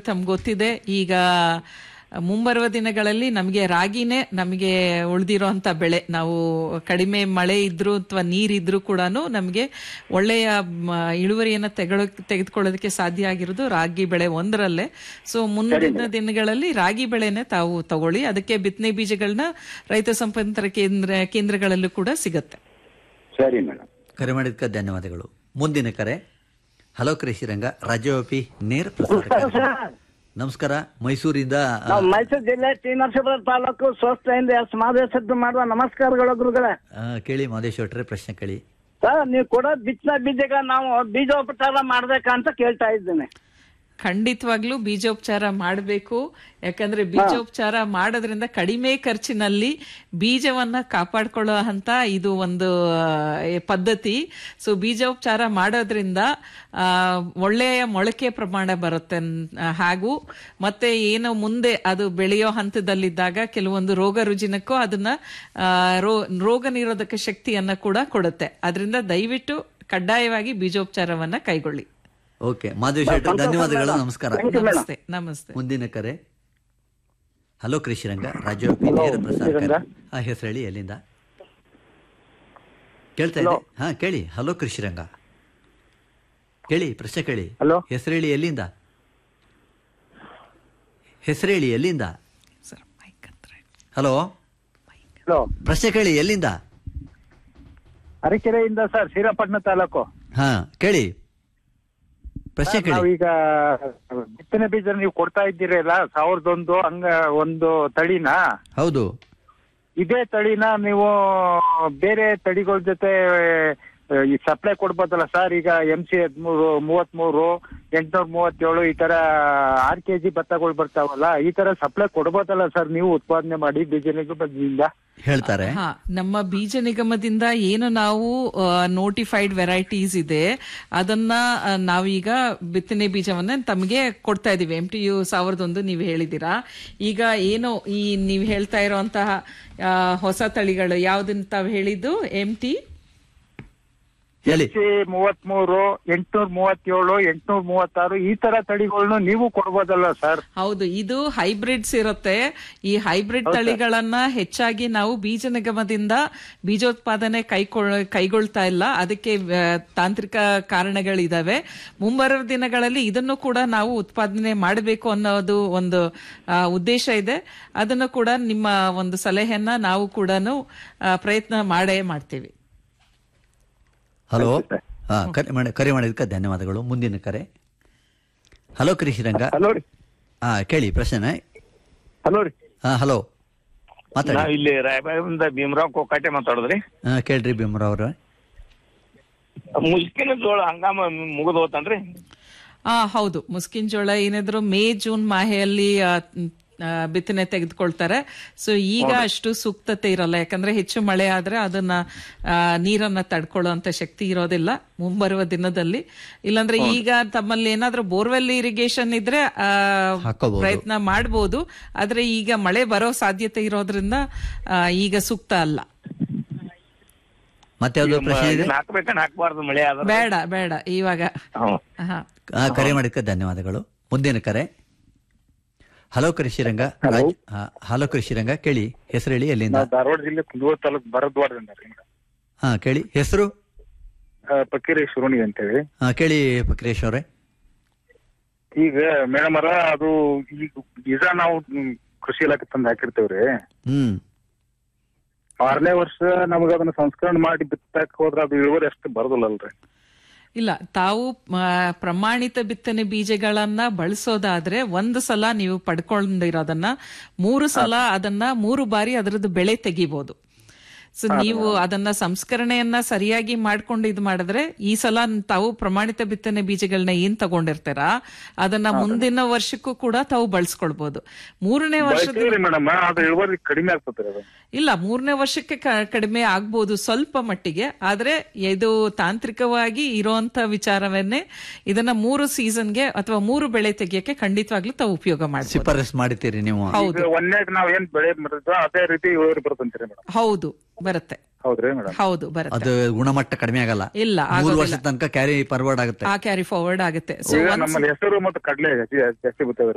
ತಮ್ಗೆ ಗೊತ್ತಿದೆ ಈಗ ಮುಂಬರುವ ದಿನಗಳಲ್ಲಿ ನಮಗೆ ರಾಗಿನೇ ನಮಗೆ ಉಳಿದಿರೋಂಥ ಬೆಳೆ ನಾವು ಕಡಿಮೆ ಮಳೆ ಇದ್ರೂ ಅಥವಾ ನೀರಿದ್ರೂ ಕೂಡ ನಮಗೆ ಒಳ್ಳೆಯ ಮ, ಇಳುವರಿಯನ್ನ ತೆಗೊಳ ತೆಗೆದುಕೊಳ್ಳೋದಕ್ಕೆ ಸಾಧ್ಯ ಆಗಿರೋದು ರಾಗಿ ಬೆಳೆ ಒಂದರಲ್ಲೇ ಸೊ ಮುಂದಿನ ದಿನಗಳಲ್ಲಿ ರಾಗಿ ಬೆಳೆನೆ ತಾವು ತಗೊಳ್ಳಿ ಅದಕ್ಕೆ ಬಿತ್ತನೆ ಬೀಜಗಳನ್ನ ರೈತ ಸಂಪನ್ಮೂಲ ಕೇಂದ್ರ ಕೇಂದ್ರಗಳಲ್ಲೂ ಕೂಡ ಸಿಗುತ್ತೆ ಸರಿ ಮೇಡಮ್ ಕರೆ ಮಾಡಿದ್ದಕ್ಕೆ ಧನ್ಯವಾದಗಳು ಮುಂದಿನ ಕರೆ ಹಲೋ ಕೃಷಿ ರಂಗ ರಾಜ್ಯವ್ಯಾಪಿ ನೇರ ಪ್ರಸಾರ ಕಾರ್ಯಕ್ರಮ. ನಮಸ್ಕಾರ ಮೈಸೂರಿಂದ ಆ, ನಾವು ಮೈಸೂರು ಜಿಲ್ಲೆ ಟಿ ನರಸೀಪುರ ತಾಲೂಕು ಸ್ವಸ್ಥೆಯಿಂದ ಎಸ್ ಮಾದೇಶದ್ದು ಮಾಡುವ ನಮಸ್ಕಾರಗಳು ಗುರುಗಳೇ ಆ, ಕೇಳಿ ಮಾದೇಶ್ವಟ್ರೆ ಪ್ರಶ್ನೆ ಕೇಳಿ ಸರ್ ನೀವು ಕೊಡೋ ಬಿತ್ತನೆ ಬೀಜಗ ನಾವು ಬೀಜೋಪಚಾರ ಮಾಡ್ಬೇಕಂತ ಕೇಳ್ತಾ ಇದ್ದೇನೆ ಖಂಡಿತವಾಗ್ಲೂ ಬೀಜೋಪಚಾರ ಮಾಡಬೇಕು ಯಾಕಂದ್ರೆ ಬೀಜೋಪಚಾರ ಮಾಡೋದ್ರಿಂದ ಕಡಿಮೆ ಖರ್ಚಿನಲ್ಲಿ ಬೀಜವನ್ನ ಕಾಪಾಡ್ಕೊಳ್ಳೋ ಅಂತ ಇದು ಒಂದು ಆ, ಪದ್ಧತಿ ಸೊ ಬೀಜೋಪಚಾರ ಮಾಡೋದ್ರಿಂದ ಆ, ಒಳ್ಳೆಯ ಮೊಳಕೆ ಪ್ರಮಾಣ ಬರುತ್ತೆ ನ್- ಹಾಗೂ ಮತ್ತೆ ಏನು ಮುಂದೆ ಅದು ಬೆಳೆಯೋ ಹಂತದಲ್ಲಿದ್ದಾಗ ಕೆಲವೊಂದು ರೋಗ ರುಜಿನಕ್ಕೂ ಅದನ್ನ ಆ, ರೋ- ರೋಗ ನಿರೋಧಕ ಶಕ್ತಿಯನ್ನ ಕೂಡ ಕೊಡುತ್ತೆ ಅದರಿಂದ ದಯವಿಟ್ಟು ಕಡ್ಡಾಯವಾಗಿ ಬೀಜೋಪಚಾರವನ್ನ ಕೈಗೊಳ್ಳಿ ಓಕೆ ಮಾದೇಶ್ವಟ್ರೆ ಧನ್ಯವಾದಗಳು ನಮಸ್ಕಾರ ನಮಸ್ತೆ ನಮಸ್ತೆ ಮುಂದಿನ ಕರೆ ಹಲೋ ಕೃಷಿ ರಂಗ ರಾಜ್ಯವ್ಯಾಪಿ ನೇರ ಪ್ರಸಾರ ಕಾರ್ಯಕ್ರಮ. ಹಾ ಹೆಸರು ಹೇಳಿ ಎಲ್ಲಿಂದ ಕೇಳ್ತಾ ಇದೆ ಹಾ ಕೇಳಿ ಹಲೋ ಕೃಷಿ ರಂಗ ಕೇಳಿ ಪ್ರಶ್ನೆ ಕೇಳಿ ಹಲೋ ಹೆಸರು ಹೇಳಿ ಎಲ್ಲಿಂದ ಹೆಸರು ಹೇಳಿ ಎಲ್ಲಿಂದ ಸರ್ ಮೈಕ್ ಹತ್ರ ಇಡಿ. ಹಲೋ ಹಲೋ ಪ್ರಶ್ನೆ ಕೇಳಿ ಎಲ್ಲಿಂದ ಅರಕೆರೆಯಿಂದ ಸರ್ ಶ್ರೀರಂಗಪಟ್ಟಣ ತಾಲೂಕು ಹಾ ಕೇಳಿ ಪ್ರಶ್ನೆ ಕೇಳಿ ನಾವೀಗ ಬಿತ್ತನೆ ಬೀಜ ನೀವು ಕೊಡ್ತಾ ಇದ್ದೀರಲ್ಲ ಸಾವಿರದ ಒಂದು ಹಂಗ ಒಂದು ತಳಿನ ಹೌದು ಇದೇ ತಳಿನ ನೀವು ಬೇರೆ ತಳಿಗಳ ಜೊತೆ ಆ, ಈ ಸಪ್ಲೈ ಕೊಡ್ಬೋದಲ್ಲ ಸರ್ ಈಗ ಎಂ ಸಿ ಹದಿಮೂರು ಮೂವತ್ಮೂರು ಎಂಟ್ನೂರ ಮೂವತ್ತೇಳು ಈ ತರ ಆರ್ ಕೆ ಜಿ ಭತ್ತಗಳು ಬರ್ತಾವಲ್ಲ ಈ ತರ ಸಪ್ಲೈ ಕೊಡ್ಬೋದಲ್ಲ ಸರ್ ನೀವು ಉತ್ಪಾದನೆ ಮಾಡಿ ಬೀಜನಿಗೂ ಬದ್ದಿಂದ ಹೇಳ್ತಾರೆ ಹಾ ನಮ್ಮ ಬೀಜ ನಿಗಮದಿಂದ ಏನು ನಾವು ನೋಟಿಫೈಡ್ ವೆರೈಟೀಸ್ ಇದೆ ಅದನ್ನ ಆ, ನಾವೀಗ ಬಿತ್ತನೆ ಬೀಜವನ್ನ ತಮಗೆ ಕೊಡ್ತಾ ಇದೀವಿ ಎಂ ಟಿ ಯು ಸಾವಿರದ ಒಂದು ನೀವು ಹೇಳಿದ್ದೀರಾ ಈಗ ಏನು ಈ ನೀವು ಹೇಳ್ತಾ ಇರುವಂತಹ ಆ, ಹೊಸ ತಳಿಗಳು ಯಾವ್ದನ್ನ ತಾವು ಹೇಳಿದ್ದು ಎಂ ಟಿ ಹೇಳಿ ಸಿ ಮೂವತ್ಮೂರು ಎಂಟ್ನೂರ ಮೂವತ್ತೇಳು ಎಂಟ್ನೂರ ಮೂವತ್ತಾರು ಈ ತರ ತಳಿಗಳನ್ನು ನೀವು ಕೊಡ್ಬೋದಲ್ಲ ಸರ್ ಹೌದು ಇದು ಹೈಬ್ರಿಡ್ಸ್ ಇರುತ್ತೆ ಈ ಹೈಬ್ರಿಡ್ ತಳಿಗಳನ್ನ ಹೆಚ್ಚಾಗಿ ನಾವು ಬೀಜ ನಿಗಮದಿಂದ ಬೀಜೋತ್ಪಾದನೆ ಕೈಗೊಳ್ ಕೈಗೊಳ್ತಾ ಇಲ್ಲ ಅದಕ್ಕೆ ಆ, ತಾಂತ್ರಿಕ ಕಾರಣಗಳಿದಾವೆ ಮುಂಬರುವ ದಿನಗಳಲ್ಲಿ ಇದನ್ನು ಕೂಡ ನಾವು ಉತ್ಪಾದನೆ ಮಾಡಬೇಕು ಅನ್ನೋದು ಒಂದು ಆ, ಉದ್ದೇಶ ಇದೆ ಅದನ್ನು ಕೂಡ ನಿಮ್ಮ ಒಂದು ಸಲಹೆಯನ್ನ ನಾವು ಕೂಡ ಪ್ರಯತ್ನ ಮಾಡೇ ಮಾಡ್ತೀವಿ ಹಲೋ ಹಾ ಕರೆ ಮಾಡಿ ಕರೆ ಮಾಡಿದ್ದಕ್ಕೆ ಧನ್ಯವಾದಗಳು ಮುಂದಿನ ಕರೆ ಹಲೋ ಕೃಷಿ ರಂಗ ಹಲೋ ರೀ ಹಾ ಕೇಳಿ ಪ್ರಶ್ನೆ ಹಲೋ ರೀ ಹಾ ಹಲೋ ಮಾತಾಡಿ ನಾವ್ ಇಲ್ಲಿ ರಾಯಬಾಗದಿಂದ ಭೀಮರಾವ್ ಕೊಕ್ಕಾಟೆ ಮಾತಾಡಿದ್ರಿ ಹಾ ಕೇಳ್ರಿ ಭೀಮರಾವ್ ಅವ್ರ ಮುಸ್ಕಿನ ಜೋಳ ಹಂಗಾಮ ಮುಗಿದ್ ಹೋತನ್ರಿ ಆ ಹೌದು ಮುಸ್ಕಿನ್ ಜೋಳ ಏನಿದ್ರು ಮೇ ಜೂನ್ ಮಾಹೆಯಲ್ಲಿ ಆ, ಮ್, ಆ, ಬಿತ್ತನೆ ತೆಗೆದುಕೊಳ್ತಾರೆ ಸೊ ಈಗ ಅಷ್ಟು ಸೂಕ್ತತೆ ಇರಲ್ಲ ಯಾಕಂದ್ರೆ ಹೆಚ್ಚು ಮಳೆ ಆದ್ರೆ ಅದನ್ನ ಆ, ನೀರನ್ನ ತಡ್ಕೊಳ್ಳುವಂತ ಶಕ್ತಿ ಇರೋದಿಲ್ಲ ಮುಂಬರುವ ದಿನದಲ್ಲಿ ಇಲ್ಲಾಂದ್ರೆ ಈಗ ತಮ್ಮಲ್ಲಿ ಏನಾದ್ರೂ ಬೋರ್ವೆಲ್ ಇರಿಗೇಷನ್ ಇದ್ರೆ ಆ, ಹಾಕೋಬಹುದು. ಪ್ರಯತ್ನ ಮಾಡಬಹುದು ಆದ್ರೆ ಈಗ ಮಳೆ ಬರೋ ಸಾಧ್ಯತೆ ಇರೋದ್ರಿಂದ ಆ, ಈಗ ಸೂಕ್ತ ಅಲ್ಲ ಮತ್ತೆ ಯಾವ್ದು ಪ್ರಶ್ನೆ ಇದೆ ಇದನ್ನ ಹಾಕ್ಬೇಕನ್ ಹಾಕ್ಬಾರ್ದು ಮಳೆ ಆದ್ರ ಬೇಡ ಬೇಡ ಇವಾಗ ಹ್ಮ್. ಹಾ ಹಾ, ಕರೆ ಮಾಡಿದ್ದಕ್ಕೆ ಧನ್ಯವಾದಗಳು ಮುಂದಿನ ಕರೆ ಹಲೋ ಕೃಷಿ ರಂಗ ರಾಜ್- ಹಾ, ಹಲೋ ಕೃಷಿ ರಂಗ ಕೇಳಿ ಹೆಸರು ಹೇಳಿ ಎಲ್ಲಿಂದ ಧಾರವಾಡ ಜಿಲ್ಲೆ ಕುಂದಗೋಳ ತಾಲೂಕು ಭರದ್ವಾರದಿಂದ ರೀ ಹಾ ಕೇಳಿ ಹೆಸರು ಪಕ್ಕೀರಿ ಶುರುಣಿ ಅಂತೇಳಿ ಹಾ ಕೇಳಿ ಪಕ್ರೇಶ್ ಅವರೇ ಈಗ ಮೇಡಮ್ ಅರ ಅದು ಈಗ ಬೀಜ ನಾವು ಹ್ಮ್, ಕೃಷಿ ಇಲಾಖೆ ತಂದು ಹಾಕಿರ್ತೇವ್ರಿ ಹ್ಮ್ ಆರನೇ ವರ್ಷ ನಮಗ ಅದನ್ನ ಸಂಸ್ಕರಣೆ ಮಾಡಿ ಬಿತ್ತಕ್ ಹೋದ್ರ ಅದು ಇಳುವರಿ ಅಷ್ಟು ಬರೋದಿಲ್ಲಲ್ರಿ ಇಲ್ಲ ತಾವು ಆ, ಪ್ರಮಾಣಿತ ಬಿತ್ತನೆ ಬೀಜಗಳನ್ನ ಬಳಸೋದಾದ್ರೆ ಒಂದು ಸಲ ನೀವು ಪಡ್ಕೊಂಡಿರೋದನ್ನ ಮೂರು ಸಲ ಅದನ್ನ ಮೂರು ಬಾರಿ ಅದರದ್ದು ಬೆಳೆ ತೆಗಿಬಹುದು ಸೊ ನೀವು ಅದನ್ನ ಸಂಸ್ಕರಣೆಯನ್ನ ಸರಿಯಾಗಿ ಮಾಡ್ಕೊಂಡು ಇದು ಮಾಡಿದ್ರೆ ಈ ಸಲ ತಾವು ಪ್ರಮಾಣಿತ ಬಿತ್ತನೆ ಬೀಜಗಳನ್ನ ಏನ್ ತಗೊಂಡಿರ್ತಾರ ಅದನ್ನ ಮುಂದಿನ ವರ್ಷಕ್ಕೂ ಕೂಡ ತಾವು ಬಳಸ್ಕೊಳ್ಬಹುದು ಮೂರನೇ ವರ್ಷದ ಬಳಸ್ತೀವ್ರಿ ಮೇಡಮ್ ಅದು ಇಳುವರಿ ಕಡಿಮೆ ಆಗ್ತದ್ರಿ ಅದು ಇಲ್ಲ ಮೂರನೇ ವರ್ಷಕ್ಕೆ ಕ- ಕಡಿಮೆ ಆಗ್ಬೋದು ಸ್ವಲ್ಪ ಮಟ್ಟಿಗೆ ಆದ್ರೆ ಇದು ತಾಂತ್ರಿಕವಾಗಿ ಇರುವಂತ ವಿಚಾರವನ್ನೇ ಇದನ್ನ ಮೂರು ಸೀಸನ್ಗೆ ಅಥವಾ ಮೂರು ಬೆಳೆ ತೆಗಿಯಕ್ಕೆ ಖಂಡಿತವಾಗ್ಲೂ ತಾವು ಉಪಯೋಗ ಮಾಡ್ಬೋದು ಶಿಫಾರಸ್ ಮಾಡಿದ್ದೀರಿ ನೀವು ಹೌದು ಈಗ ಒಂದೇಗ್ ನಾವ್ ಏನ್ ಬೆಳೆ ಮಾಡಿದ್ವೋ ಅದೇ ರೀತಿ ಇಳುವರಿ ಬರ್ತಂತೀರಿ ಮೇಡಮ್ ಹೌದು ಬರುತ್ತೆ ಹೌದ್ರಿ ಮೇಡಮ್ ಹೌದು ಬರುತ್ತೆ ಅದು ಗುಣಮಟ್ಟ ಕಡಿಮೆ ಆಗಲ್ಲ ಇಲ್ಲ ಮೂರು ಆಗೋದಿಲ್ಲ ವರ್ಷದ ತನಕ ಕ್ಯಾರಿ ಫಾರ್ವರ್ಡ್ ಆಗುತ್ತೆ ಆ ಕ್ಯಾರಿ ಫಾರ್ವರ್ಡ್ ಆಗುತ್ತೆ ಸೊ ಈಗ ನಮ್ಮಲ್ಲಿ ಹೆಸರು ಮತ್ತು ಕಡ್ಲೆ ಜಾಸ್ತಿ ಜಾಸ್ತಿ ಬರ್ತವೆ